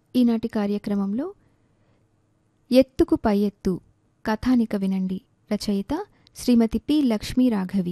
ఈనాటి కార్యక్రమంలో ఎత్తుకు పై ఎత్తు కథానిక వినండి రచయిత శ్రీమతి పి లక్ష్మీ రాఘవి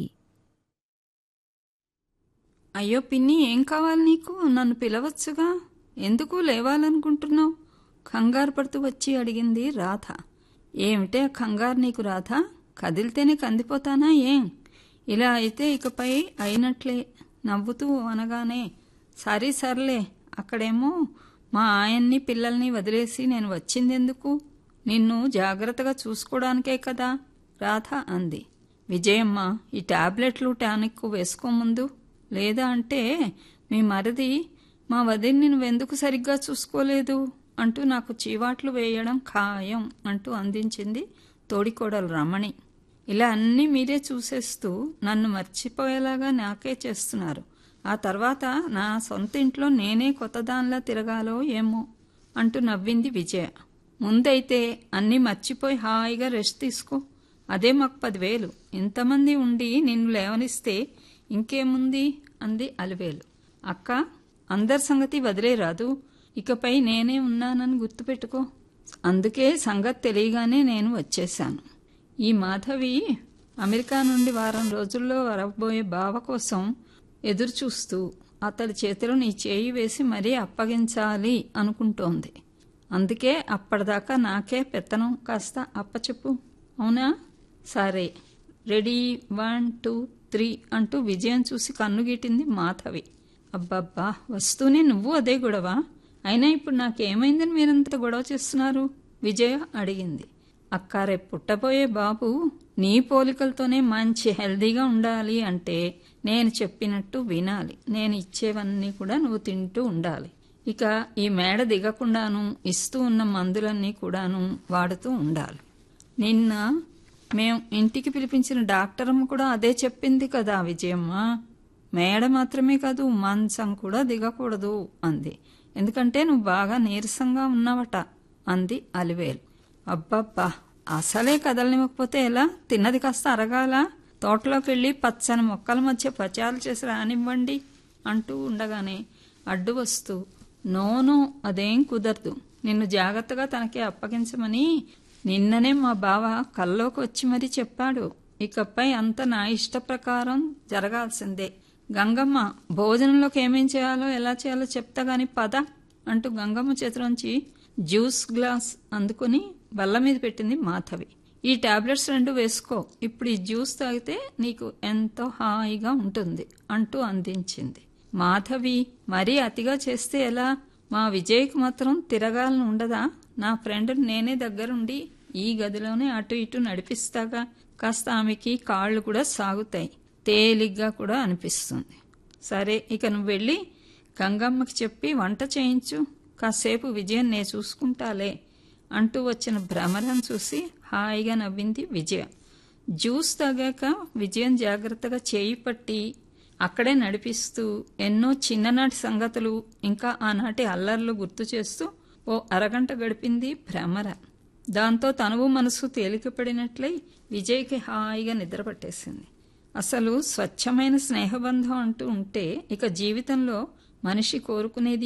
అయ్యో పిన్ని ఏం కావాలి నీకు నన్ను పిలవచ్చుగా ఎందుకు లేవాలనుకుంటున్నావు కంగారు పడుతూ వచ్చి అడిగింది రాధ ఏమిటే ఆ కంగారు నీకు రాధ కదిలితేనే కందిపోతానా ఏం ఇలా అయితే ఇకపై అయినట్లే నవ్వుతూ అనగానే సరే సర్లే అక్కడేమో మా ఆయన్ని పిల్లల్ని వదిలేసి నేను వచ్చిందెందుకు నిన్ను జాగ్రత్తగా చూసుకోవడానికే కదా రాధ అంది విజయమ్మ ఈ టాబ్లెట్లు టానిక్ వేసుకోముందు లేదా అంటే మీ మరిది మా వదిన్ని నువ్వెందుకు సరిగ్గా చూసుకోలేదు అంటూ నాకు చీవాట్లు వేయడం ఖాయం అంటూ అందించింది తోడికోడలు రమణి ఇలా అన్నీ మీరే చూసేస్తూ నన్ను మర్చిపోయేలాగా నాకే చేస్తున్నారు ఆ తర్వాత నా సొంత ఇంట్లో నేనే కొత్తదానిలా తిరగాలో ఏమో అంటూ నవ్వింది విజయ ముందైతే అన్నీ మర్చిపోయి హాయిగా రెస్ట్ తీసుకో అదే మాకు పదివేలు ఇంతమంది ఉండి నిన్ను లేవనిస్తే ఇంకేముంది అంది అలివేలు అక్క అందరి సంగతి వదిలేరాదు ఇకపై నేనే ఉన్నానని గుర్తుపెట్టుకో అందుకే సంగతి తెలియగానే నేను వచ్చేశాను ఈ మాధవి అమెరికా నుండి వారం రోజుల్లో వరబోయే బావ కోసం ఎదురు చూస్తూ అతడి చేతిలో నీ చేయి వేసి మరీ అప్పగించాలి అనుకుంటోంది అందుకే అప్పటిదాకా నాకే పెత్తనం కాస్త అప్పచెప్పు అవునా సరే రెడీ వన్ టూ త్రీ అంటూ విజయం చూసి కన్నుగీటింది మాధవి అబ్బబ్బా వస్తూనే నువ్వు అదే గొడవ అయినా ఇప్పుడు నాకేమైందని మీరంత గొడవ చేస్తున్నారు విజయ అడిగింది అక్క రేపు పుట్టబోయే బాబు నీ పోలికలతోనే మంచి హెల్దీగా ఉండాలి అంటే నేను చెప్పినట్టు వినాలి నేను ఇచ్చేవన్నీ కూడా నువ్వు తింటూ ఉండాలి ఇక ఈ మేడ దిగకుండాను ఇస్తూ ఉన్న మందులన్నీ కూడాను వాడుతూ ఉండాలి నిన్న మేం ఇంటికి పిలిపించిన డాక్టరమ్మ కూడా అదే చెప్పింది కదా విజయమ్మ మేడ మాత్రమే కాదు మంచం కూడా దిగకూడదు అంది ఎందుకంటే నువ్వు బాగా నీరసంగా ఉన్నావట అంది అలివేలు అబ్బబ్బా అసలే కదలనివ్వకపోతే ఎలా తిన్నది కాస్త అరగాల తోటలోకి వెళ్ళి పచ్చని మొక్కల మధ్య పచాలు చేసి రానివ్వండి అంటూ ఉండగానే అడ్డు వస్తూ నోను అదేం కుదరదు నిన్ను జాగ్రత్తగా తనకి అప్పగించమని నిన్ననే మా బావ కల్లోకి వచ్చి మరీ చెప్పాడు ఇకపై అంత నా ఇష్ట ప్రకారం జరగాల్సిందే గంగమ్మ భోజనంలోకి ఏమేం చేయాలో ఎలా చేయాలో చెప్తా గాని పద అంటూ గంగమ్మ చేతిలోంచి జ్యూస్ గ్లాస్ అందుకుని బల్ల మీద పెట్టింది మాధవి ఈ టాబ్లెట్స్ రెండు వేసుకో ఇప్పుడు ఈ జ్యూస్ తాగితే నీకు ఎంతో హాయిగా ఉంటుంది అంటూ అందించింది మాధవి మరీ అతిగా చేస్తే ఎలా మా విజయ్కి మాత్రం తిరగాలని ఉండదా నా ఫ్రెండ్ నేనే దగ్గరుండి ఈ గదిలోనే అటు ఇటు నడిపిస్తాగా కాస్త ఆమెకి కాళ్ళు కూడా సాగుతాయి తేలిగ్గా కూడా అనిపిస్తుంది సరే ఇక నువ్వు వెళ్ళి గంగమ్మకి చెప్పి వంట చేయించు కాసేపు విజయం నే చూసుకుంటాలే అంటూ వచ్చిన భ్రమరం చూసి హాయిగా నవ్వింది విజయ జ్యూస్ తాగాక విజయం జాగ్రత్తగా చేయి పట్టి అక్కడే నడిపిస్తూ ఎన్నో చిన్ననాటి సంగతులు ఇంకా ఆనాటి అల్లర్లు గుర్తు చేస్తూ ఓ అరగంట గడిపింది భ్రమర దాంతో తనువు మనసు తేలికపడినట్లయి విజయ్కి హాయిగా నిద్ర పట్టేసింది అసలు స్వచ్ఛమైన స్నేహబంధం అంటూ ఉంటే ఇక జీవితంలో మనిషి కోరుకునేది